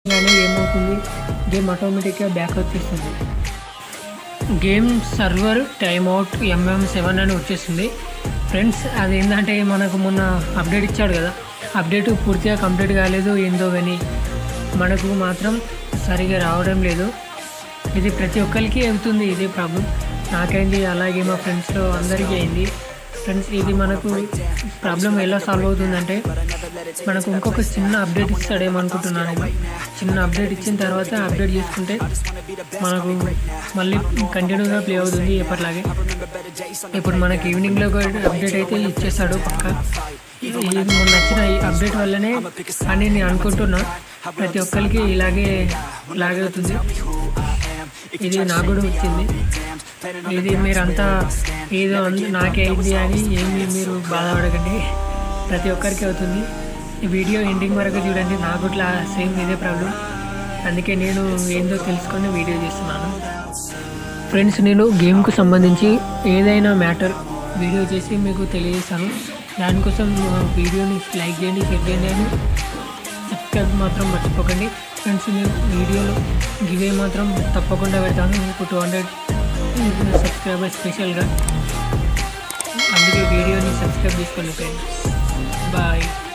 కానీ ఏమవుతుంది గేమ్ ఆటోమేటిక్గా బ్యాక్ వచ్చేస్తుంది game server time out M M seven అని వచ్చేసింది ఫ్రెండ్స్ అది ఏంటంటే మనకు మొన్న అప్డేట్ ఇచ్చాడు కదా అప్డేట్ పూర్తిగా కంప్లీట్ కాలేదు ఏందో కానీ మనకు మాత్రం సరిగా రావడం లేదు ఇది ప్రతి ఒక్కరికి అవుతుంది ఇదే ప్రాబ్లం నాకైంది అలాగే మా ఫ్రెండ్స్లో అందరికీ అయింది ఫ్రెండ్స్ ఇది మనకు ప్రాబ్లం ఎలా సాల్వ్ అవుతుందంటే మనకు ఇంకొక చిన్న అప్డేట్ ఇస్తాడేమో అనుకుంటున్నాను నేను. చిన్న అప్డేట్ ఇచ్చిన తర్వాత అప్డేట్ చేసుకుంటే మనకు మళ్ళీ కంటిన్యూగా ప్లే అవుతుంది ఎప్పటిలాగే ఇప్పుడు మనకి ఈవినింగ్లో ఒక అప్డేట్ అయితే ఇచ్చేస్తాడు పక్క ఇది మొన్న నచ్చిన ఈ అప్డేట్ వల్లనే అని నేను అనుకుంటున్నా ప్రతి ఒక్కరికి ఇలాగే ఇలాగే అవుతుంది ఇది నాకు కూడా వచ్చింది ఇది మీరంతా ఏదో అంద- నాకే అయింది అని ఏమి మీరు బాధపడకండి ప్రతి ఒక్కరికి అవుతుంది ఈ వీడియో ఎండింగ్ వరకు చూడండి నాకు ఇట్లా సేమ్ ఇదే ప్రాబ్లం అందుకే నేను ఏందో తెలుసుకొని వీడియో చేస్తున్నాను ఫ్రెండ్స్ నేను గేమ్కు సంబంధించి ఏదైనా మ్యాటర్ వీడియో చేసి మీకు తెలియజేస్తాను దానికోసం ఆ వీడియోని లైక్ చేయండి షేర్ చేయండి అని సబ్స్క్రైబ్ మాత్రం మర్చిపోకండి ఫ్రెండ్స్ నేను వీడియోలో గివే మాత్రం తప్పకుండా పెడతాను మీకు టూ హండ్రెడ్ సబ్స్క్రైబర్ స్పెషల్గా అందుకే వీడియోని సబ్స్క్రైబ్ చేసుకోండి ఫ్రెండ్స్ బాయ్